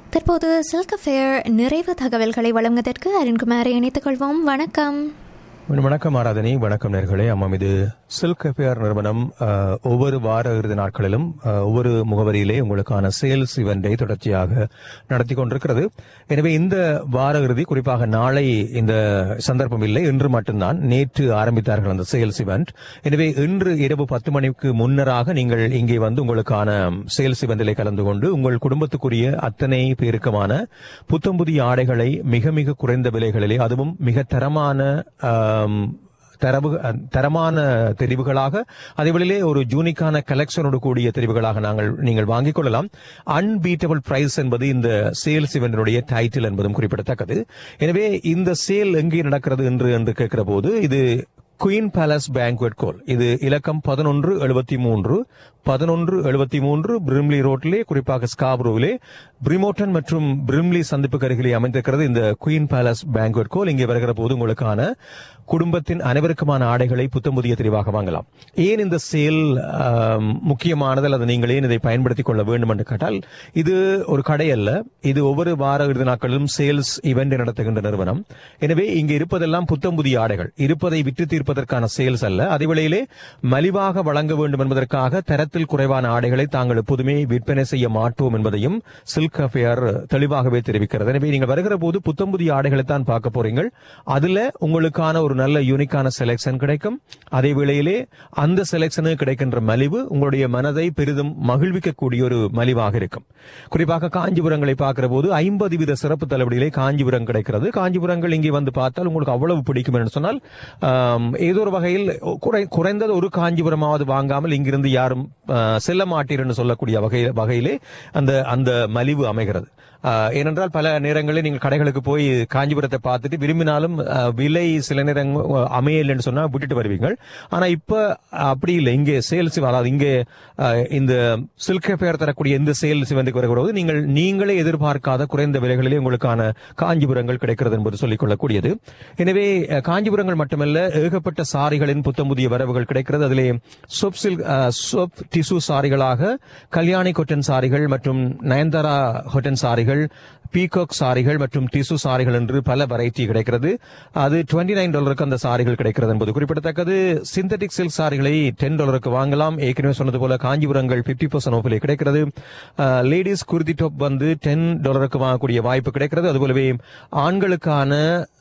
தற்போது silk fair நிறைவு தகவல்களை வழங்குவதற்கு அருண்குமாரை இணைத்துக் கொள்வோம் வணக்கம் வணக்கம் ஆராதனை வணக்கம் நேர்களே ஆமாம் இது சில்க் அஃபேர் நிறுவனம் அஹ், ஒவ்வொரு வார இறுதி நாட்களிலும் அஹ், ஒவ்வொரு முகவரியிலே உங்களுக்கான சேல்ஸ் இவெண்டை தொடர்ச்சியாக நடத்தி கொண்டிருக்கிறது எனவே இந்த வார இறுதி குறிப்பாக நாளை இந்த சந்தர்ப்பம் இல்லை இன்று மட்டும்தான் நேற்று ஆரம்பித்தார்கள் அந்த சேல்ஸ் இவெண்ட் எனவே இன்று இரவு பத்து மணிக்கு முன்னராக நீங்கள் இங்கே வந்து உங்களுக்கான சேல்ஸ் இவெண்டிலே கலந்து கொண்டு உங்கள் குடும்பத்துக்குரிய அத்தனை பேருக்குமான புத்தம் புதிய ஆடைகளை மிக மிக குறைந்த விலைகளிலே அதுவும் மிக தரமான ஆம், தரவு தரமான தெரிவுகளாக அதேவேளையிலே ஒரு ஜூனிக்கான கலெக்ஷனோடு கூடிய தெரிவுகளாக நாங்கள் நீங்கள் வாங்கிக் கொள்ளலாம் அன்பீட்டபிள் பிரைஸ் என்பது இந்த சேல்ஸ் இவெண்டினுடைய டைட்டில் என்பதும் குறிப்பிடத்தக்கது எனவே இந்த சேல் எங்கே நடக்கிறது என்று என்று கேட்கிற போது இது குயின் பேலஸ் பேங்க்வெட் கோல் இது இலக்கம் பதினொன்று எழுபத்தி மூன்று பதினொன்று எழுபத்தி மூன்று பிரிம்லி ரோட்டிலே குறிப்பாக ஸ்காப்ரோவிலே பிரிமோட்டன் மற்றும் பிரிம்லி சந்திப்புக்கு அருகிலே அமைந்திருக்கிறது இந்த குயின் பேலஸ் பேங்க்வெட் கோல் இங்கே வருகிற போது உங்களுக்கான குடும்பத்தின் அனைவருக்குமான ஆடைகளை புத்தம் புதிய தெரிவாக வாங்கலாம் ஏன் இந்த சேல் ஆம், முக்கியமானது அல்லது நீங்கள் ஏன் இதை பயன்படுத்திக் கொள்ள வேண்டும் என்று கேட்டால் இது ஒரு கடை அல்ல இது ஒவ்வொரு வார இறுதி நாட்களிலும் சேல்ஸ் இவெண்ட் நடத்துகின்ற நிறுவனம் எனவே இங்கு இருப்பதெல்லாம் புத்தம் புதிய ஆடைகள் இருப்பதை விற்று தீர்ப்பதற்கான சேல்ஸ் அல்ல அதே வேளையிலே மலிவாக வழங்க வேண்டும் என்பதற்காக தரத்தில் குறைவான ஆடைகளை தாங்கள் எப்போதுமே விற்பனை செய்ய மாட்டோம் என்பதையும் சில்க் அஃபேர் தெளிவாகவே தெரிவிக்கிறது எனவே நீங்கள் வருகிற போது புத்தம் புதிய ஆடைகளை தான் பார்க்க போறீங்கள் அதுல உங்களுக்கான ஒரு நல்ல யூனிக்கான செலெக்ஷன் கிடைக்கும் அதே வேளையிலே அந்த செலெக்ஷனுக்கு கிடைக்கின்ற மலிவு உங்களுடைய மனதை பெரிதும் மகிழ்விக்கக்கூடிய ஒரு மலிவாக இருக்கும் குறிப்பாக காஞ்சிபுரங்களை பார்க்கிற போது ஐம்பது வித சிறப்பு தள்ளுபடியிலே காஞ்சிபுரம் கிடைக்கிறது காஞ்சிபுரங்கள் இங்கே வந்து பார்த்தால் உங்களுக்கு அவ்வளவு பிடிக்கும் என்று சொன்னால் ஆம், ஏதோ ஒரு வகையில் குறை- குறைந்தது ஒரு காஞ்சிபுரமாவது வாங்காமல் இங்கிருந்து யாரும் ஆ, செல்ல மாட்டீர் என்று சொல்லக்கூடிய வகையில் வகையிலே அந்த அந்த மலிவு அமைகிறது ஆ, ஏனென்றால் பல நேரங்களில் நீங்கள் கடைகளுக்கு போய் காஞ்சிபுரத்தை பார்த்துட்டு விரும்பினாலும் ஆ, விலை சில நேரம் அமையல் என்று சொன்னா விட்டுட்டு வருவீங்கள் ஆனா இப்ப அப்படி இல்லை இங்கே சேல்ஸ் அதாவது இங்கே ஆ, இந்த சில்க் பெயர் தரக்கூடிய இந்த சேல்ஸ் வந்து வருகிறது நீங்கள் நீங்களே எதிர்பார்க்காத குறைந்த விலைகளிலே உங்களுக்கான காஞ்சிபுரங்கள் கிடைக்கிறது என்பது சொல்லிக் கொள்ளக்கூடியது எனவே அஹ், காஞ்சிபுரங்கள் மட்டுமல்ல ஏகப்பட்ட சாரிகளின் புத்தம் புதிய வரவுகள் கிடைக்கிறது அதிலே சோப் சில்க் சோப் டிசு சாரிகளாக கல்யாணி கொட்டன் சாரிகள் மற்றும் நயன்தாரா கொட்டன் சாரிகள் பீகாக் சாரிகள் மற்றும் டிசு சாரிகள் என்று பல வெரைட்டி கிடைக்கிறது அது 29 நைன் டாலருக்கு அந்த சாரிகள் கிடைக்கிறது என்பது குறிப்பிடத்தக்கது சிந்தட்டிக் சில்க் சாரிகளை டென் டாலருக்கு வாங்கலாம் ஏற்கனவே சொன்னது போல காஞ்சிபுரங்கள் 50% பர்சன்ட் ஆஃபிலே கிடைக்கிறது லேடிஸ் குர்தி டாப் வந்து டென் டாலருக்கு வாங்கக்கூடிய வாய்ப்பு கிடைக்கிறது அதுபோலவே ஆண்களுக்கான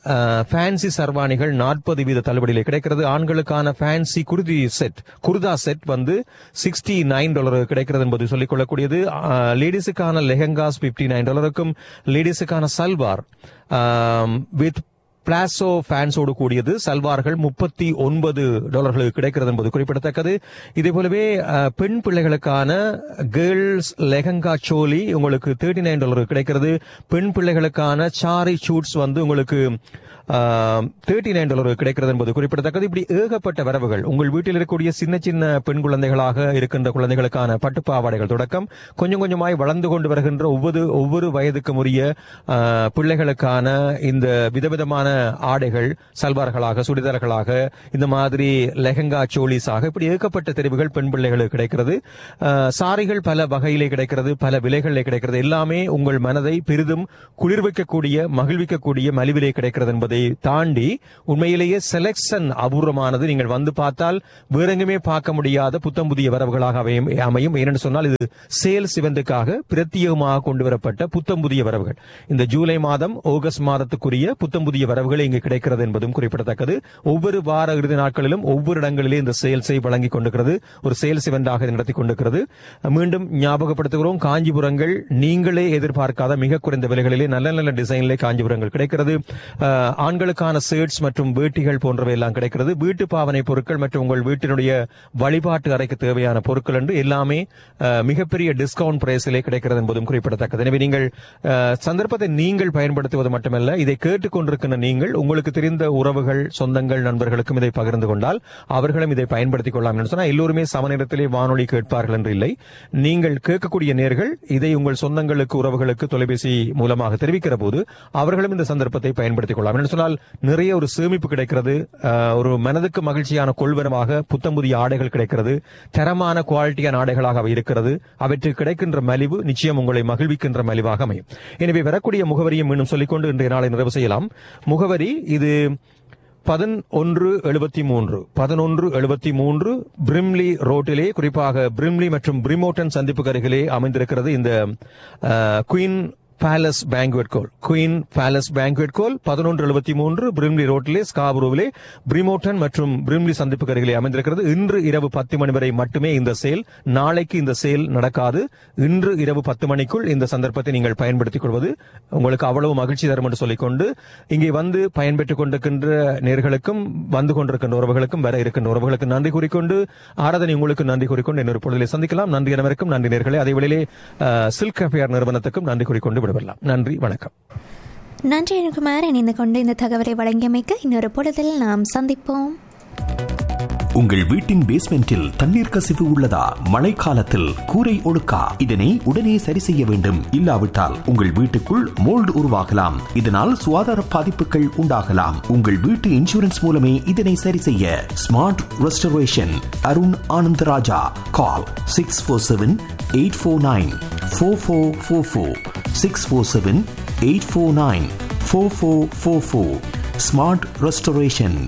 ஃபேன்சி சர்வாணிகள் நாற்பது வீத தள்ளுபடியிலே கிடைக்கிறது ஆண்களுக்கான fancy kurti set kurta set வந்து சிக்ஸ்டி நைன் டாலர் கிடைக்கிறது என்பது சொல்லிக் கொள்ளக்கூடியது லேடிஸுக்கான லெஹங்காஸ் 59 நைன் டாலருக்கும் லேடிஸுக்கான சல்வார் வித் பிளாசோ ஃபேன்ஸோடு கூடியது சல்வார்கள் முப்பத்தி ஒன்பது டாலர்களுக்கு கிடைக்கிறது என்பது குறிப்பிடத்தக்கது இதே போலவே அஹ், பெண் பிள்ளைகளுக்கான கேர்ள்ஸ் லெஹங்கா சோலி உங்களுக்கு தேர்ட்டி நைன் டாலருக்கு கிடைக்கிறது பெண் பிள்ளைகளுக்கான சாரி ஷூட்ஸ் வந்து உங்களுக்கு தேர்ட்டி நைன் டாலர் கிடைக்கிறது என்பது குறிப்பிடத்தக்கது இப்படி ஏகப்பட்ட வரவுகள் உங்கள் வீட்டில் இருக்கக்கூடிய சின்ன சின்ன பெண் குழந்தைகளாக இருக்கின்ற குழந்தைகளுக்கான பட்டுப்பாவாடைகள் தொடக்கம் கொஞ்சம் கொஞ்சமாய் வளர்ந்து கொண்டு வருகின்ற ஒவ்வொரு ஒவ்வொரு வயதுக்கும் உரிய ஆஹ், பிள்ளைகளுக்கான இந்த விதவிதமான ஆடைகள் சல்வார்களாக சுடிதார்களாக இந்த மாதிரி லெஹங்கா சோலிஸாக இப்படி ஏகப்பட்ட தெரிவுகள் பெண் பிள்ளைகளுக்கு கிடைக்கிறது ஆஹ், சாரிகள் பல வகையிலே கிடைக்கிறது பல விலைகளிலே கிடைக்கிறது எல்லாமே உங்கள் மனதை பெரிதும் குளிர்விக்கக்கூடிய மகிழ்விக்கக்கூடிய மலிவிலே கிடைக்கிறது என்பதை தாண்டி உண்மையிலேயே செலெக்ஷன் அபூர்வமானது நீங்கள் வந்து பார்த்தால் வேற எங்குமே பார்க்க முடியாத புத்தம் புதிய வரவுகளாக அமையும் அமையும் ஏனென்று சொன்னால் இது சேல்ஸ் இவெண்டுக்காக பிரத்யேகமாக கொண்டு வரப்பட்ட புத்தம் புதிய வரவுகள் இந்த ஜூலை மாதம் ஆகஸ்ட் மாதத்துக்குரிய புத்தம் புதிய வரவுகள் இங்கு கிடைக்கிறது என்பதும் குறிப்பிடத்தக்கது ஒவ்வொரு வார இறுதி நாட்களிலும் ஒவ்வொரு இடங்களிலே இந்த சேல்ஸை வழங்கிக் கொண்டிருக்கிறது ஒரு சேல்ஸ் இவெண்டாக நடத்தி கொண்டிருக்கிறது மீண்டும் ஞாபகப்படுத்துகிறோம் காஞ்சிபுரங்கள் நீங்களே எதிர்பார்க்காத மிக குறைந்த விலைகளிலே நல்ல நல்ல டிசைனிலே காஞ்சிபுரங்கள் கிடைக்கிறது அஹ், ஆண்களுக்கான ஷர்ட்ஸ் மற்றும் வேட்டிகள் போன்றவை எல்லாம் கிடைக்கிறது வீட்டு பாவனை பொருட்கள் மற்றும் உங்கள் வீட்டினுடைய வழிபாட்டு அறைக்கு தேவையான பொருட்கள் என்று எல்லாமே அஹ், மிகப்பெரிய டிஸ்கவுண்ட் பிரைஸிலே கிடைக்கிறது என்பதும் குறிப்பிடத்தக்கது எனவே நீங்கள் அஹ், சந்தர்ப்பத்தை நீங்கள் பயன்படுத்துவது மட்டுமல்ல இதை கேட்டுக்கொண்டிருக்கின்ற நீங்கள் உங்களுக்கு தெரிந்த உறவுகள் சொந்தங்கள் நண்பர்களுக்கும் இதை பகிர்ந்து கொண்டால் அவர்களும் இதை பயன்படுத்திக் கொள்ளலாம் என்று சொன்னால் எல்லோருமே சமநேரத்திலே வானொலி கேட்பார்கள் என்று இல்லை நீங்கள் கேட்கக்கூடிய நேர்கள் இதை உங்கள் சொந்தங்களுக்கு உறவுகளுக்கு தொலைபேசி மூலமாக தெரிவிக்கிற போது அவர்களும் இந்த சந்தர்ப்பத்தை பயன்படுத்திக் கொள்ளலாம் என்று சொன்னால் நிறைய ஒரு சேமிப்பு கிடைக்கிறது அஹ், ஒரு மனதுக்கு மகிழ்ச்சியான கொள்வனமாக புத்தம் புதிய ஆடைகள் கிடைக்கிறது தரமான குவாலிட்டியான ஆடைகளாக அவை இருக்கிறது அவற்றுக்கு கிடைக்கின்ற மலிவு நிச்சயம் உங்களை மகிழ்விக்கின்ற மலிவாக அமையும் எனவே வரக்கூடிய முகவரியும் மீண்டும் சொல்லிக்கொண்டு இன்றைய நாளை நிறைவு செய்யலாம் முகவரி இது பதினொன்று எழுபத்தி மூன்று பதினொன்று எழுபத்தி மூன்று பிரிம்லி ரோட்டிலே குறிப்பாக பிரிம்லி மற்றும் பிரிமோட்டன் சந்திப்புக்கு அருகிலே அமைந்திருக்கிறது இந்த அஹ், queen palace banquet hall queen palace banquet hall பதினொன்று எழுபத்தி மூன்று பிரிம்லி ரோட்டிலே ஸ்காபுரோவிலே பிரிமோட்டன் மற்றும் பிரிம்லி சந்திப்புக்கு அருகிலே அமைந்திருக்கிறது இன்று இரவு பத்து மணி வரை மட்டுமே இந்த சேல் நாளைக்கு இந்த சேல் நடக்காது இன்று இரவு பத்து மணிக்குள் இந்த சந்தர்ப்பத்தை நீங்கள் பயன்படுத்திக் கொள்வது உங்களுக்கு அவ்வளவு மகிழ்ச்சி தரும் என்று சொல்லிக்கொண்டு இங்கே வந்து பயன்பெற்றுக் கொண்டிருக்கின்ற நேர்களுக்கும் வந்து கொண்டிருக்கின்ற உறவுகளுக்கும் வர இருக்கின்ற உறவுகளுக்கு நன்றி கூறிக்கொண்டு ஆராதனை உங்களுக்கு நன்றி கூறிக்கொண்டு இன்னொரு பொழுதிலே சந்திக்கலாம் நன்றி அனைவருக்கும் நன்றி நேர்களே அதே வேளையிலே சில்க் அஃபேர் நிறுவனத்துக்கும் நன்றி கூறிக்கொண்டு விடுவிடலாம் நன்றி வணக்கம் நன்றி அருண்குமார் இணைந்து கொண்டு இந்த தகவலை வழங்கியமைக்க இன்னொரு பொழுதில் நாம் சந்திப்போம் உங்கள் வீட்டின் பேஸ்மெண்டில் தண்ணீர் கசிவு உள்ளதா மழைக்காலத்தில் கூரை ஒழுக்கா இதனை உடனே சரி செய்ய வேண்டும் இல்லாவிட்டால் உங்கள் வீட்டுக்குள் மோல்டு உருவாகலாம் இதனால் சுகாதார பாதிப்புகள் உண்டாகலாம் உங்கள் வீட்டு இன்சூரன்ஸ் மூலமே இதனை சரி செய்ய smart restoration Arun Anandaraja call six four seven eight four nine four four four four six four seven eight four nine four four four four smart restoration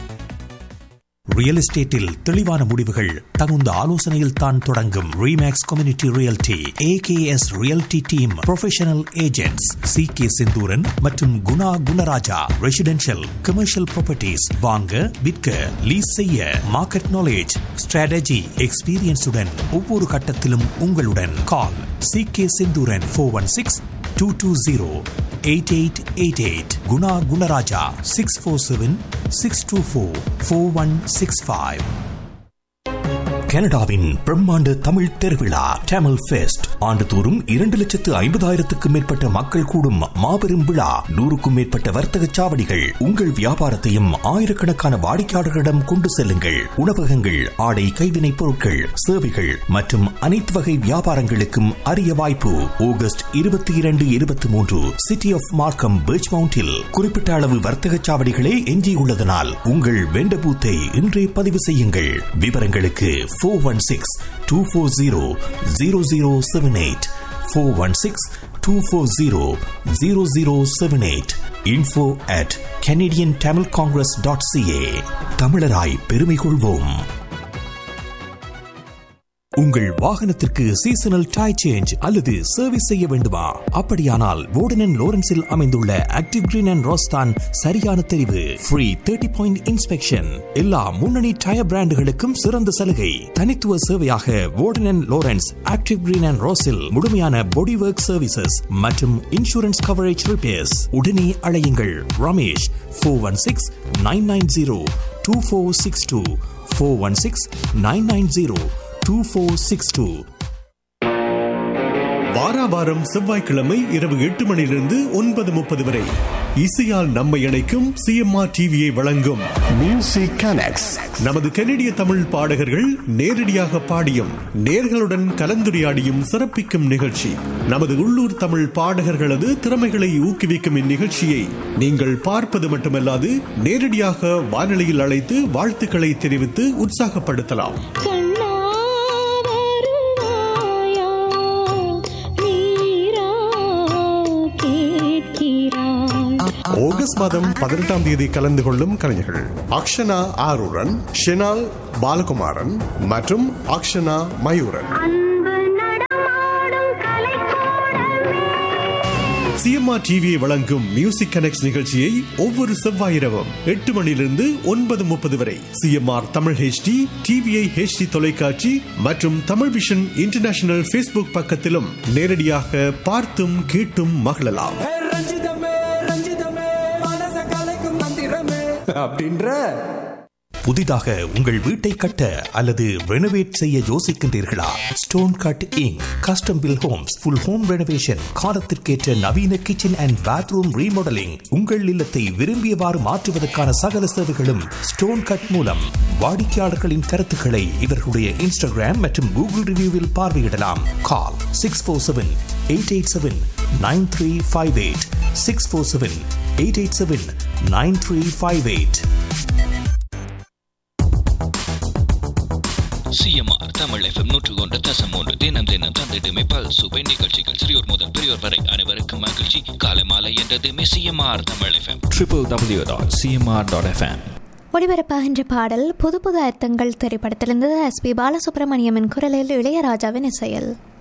real எஸ்டேட்டில் தெளிவான முடிவுகள் தகுந்த ஆலோசனையில் தான் தொடங்கும் Remax community realty AKS realty team professional agents C K Senthuran மற்றும் Guna Gunaraja residential commercial properties வாங்க விற்க லீஸ் செய்ய மார்க்கெட் நாலேஜ் ஸ்ட்ராட்டஜி எக்ஸ்பீரியன்ஸுடன் ஒவ்வொரு கட்டத்திலும் உங்களுடன் call C K Senthuran four one six two two zero eight eight eight eight Guna Gunaraja six four seven six two four four one six five கனடாவின் பிரம்மாண்ட தமிழ் திருவிழா டேமல் ஃபெஸ்ட் ஆண்டுதோறும் இரண்டு லட்சத்து ஐம்பதாயிரத்துக்கும் மேற்பட்ட மக்கள் கூடும் மாபெரும் விழா நூறுக்கும் மேற்பட்ட வர்த்தக சாவடிகள் உங்கள் வியாபாரத்தையும் ஆயிரக்கணக்கான வாடிக்கையாளர்களிடம் கொண்டு செல்லுங்கள் உணவகங்கள் ஆடை கைவினைப் பொருட்கள் சேவைகள் மற்றும் அனைத்து வகை வியாபாரங்களுக்கும் அரிய வாய்ப்பு ஆகஸ்ட் இருபத்தி இரண்டு இருபத்தி மூன்று சிட்டி ஆஃப் மார்க்கம் பீச் மவுண்டில் குறிப்பிட்ட அளவு வர்த்தக சாவடிகளே எஞ்சியுள்ளதனால் உங்கள் வெண்ட பூத்தை இன்றே பதிவு செய்யுங்கள் விவரங்களுக்கு four one six two four zero zero zero seven eight four one six two four zero zero zero seven eight info at Canadian Tamil congress dot CA தமிழராய் பெருமை கொள்வோம் உங்கள் வாகனத்திற்கு சீசனல் டை சேஞ்ச் அல்லது சர்வீஸ் செய்ய வேண்டுமா அப்படியானால் வோர்டன் லோரன்ஸில் அமைந்துள்ள ஆக்டிவ் கிரீன் அண்ட் ரோஸ்தான் சரியான தெரிவு ஃப்ரீ தேர்ட்டி பாயிண்ட் இன்ஸ்பெக்ஷன் எல்லா முன்னணி டயர் பிராண்டுகளுக்கும் சிறந்த சலுகை தனித்துவ சேவையாக Warden Lawrence active green and ரோஸில் முழுமையான பாடி ஒர்க் சர்வீசஸ் மற்றும் இன்சூரன்ஸ் கவரேஜ் ரிப்பேர்ஸ் உடனே அழையுங்கள் Ramesh four one six nine nine zero two four six two four one six nine nine zero two four six two வாராவாரம் செவ்வாய்க்கிழமை இரவு எட்டு மணியிலிருந்து ஒன்பது முப்பது வரை இசையால் நம்மை இணைக்கும் சிஎம்ஆர் டிவியை வழங்கும் மியூசிக் கனெக்ட்ஸ் நமது கனடிய தமிழ் பாடகர்கள் நேரடியாக பாடியும் நேர்களுடன் கலந்துரையாடியும் சிறப்பிக்கும் நிகழ்ச்சி நமது உள்ளூர் தமிழ் பாடகர்களது திறமைகளை ஊக்குவிக்கும் இந்நிகழ்ச்சியை நீங்கள் பார்ப்பது மட்டுமல்லாது நேரடியாக வானொலியில் அழைத்து வாழ்த்துக்களை தெரிவித்து உற்சாகப்படுத்தலாம் கண்ணா வருவாயா நீரா கேட்கிறாய் ஆகஸ்ட் மாதம் பதினெட்டாம் தேதி கலந்து கொள்ளும் கலைஞர்கள் அக்ஷனா ஆரூரன் ஷெனால் பாலகுமாரன் மற்றும் அக்ஷனா மயூரன் அன்பு நடமாடும் கலைக்கூடமே சிஎம்ஆர் டிவியை வழங்கும் மியூசிக் கனெக்ட் நிகழ்ச்சியை ஒவ்வொரு செவ்வாய் இரவும் எட்டு மணியிலிருந்து ஒன்பது முப்பது வரை CMR Tamil HD TVI HD தொலைக்காட்சி மற்றும் தமிழ் விஷன் இன்டர்நேஷனல் ஃபேஸ்புக் பக்கத்திலும் நேரடியாக பார்த்தும் கேட்டும் மகிழலாம் ஹே, ரஞ்சிதமே ரஞ்சிதமே மனச கலைக்கும் மந்திரமே அப்படின்ற புதிதாக உங்கள் வீட்டை கட்ட அல்லது ரெனோவேட் செய்ய யோசிக்கின்றீர்களா stone cut inc custom build homes full home renovation காலத்திற்கேற்ற நவீன கிச்சன் அண்ட் பாத்ரூம் ரீமாடலிங் உங்கள் இல்லத்தை விரும்பியவாறு மாற்றுவதற்கான சகல சேவைகளும் ஸ்டோன் கட் மூலம் வாடிக்கையாளர்களின் கருத்துக்களை இவர்களுடைய இன்ஸ்டாகிராம் மற்றும் கூகுள் ரிவ்யூவில் பார்வையிடலாம் call six four seven eight eight seven nine three five eight six four seven eight eight seven nine three five eight CMR Tamil FM நூற்று ஒன்று தசம் மூன்று தினம் தினம் தந்திடுமே பல் சுவை நிகழ்ச்சிகள் சிறியோர் முதல் பெரியோர் வரை அனைவருக்கும் மகிழ்ச்சி காலை மாலை என்றதுமே CMR Tamil FM triple W dot CMR dot FM ஒளிபரப்பாகின்ற பாடல் புது புது அர்த்தங்கள் திரைப்படத்திலிருந்து எஸ் பி பாலசுப்ரமணியமின் குரலில் இளையராஜாவின் இசையில்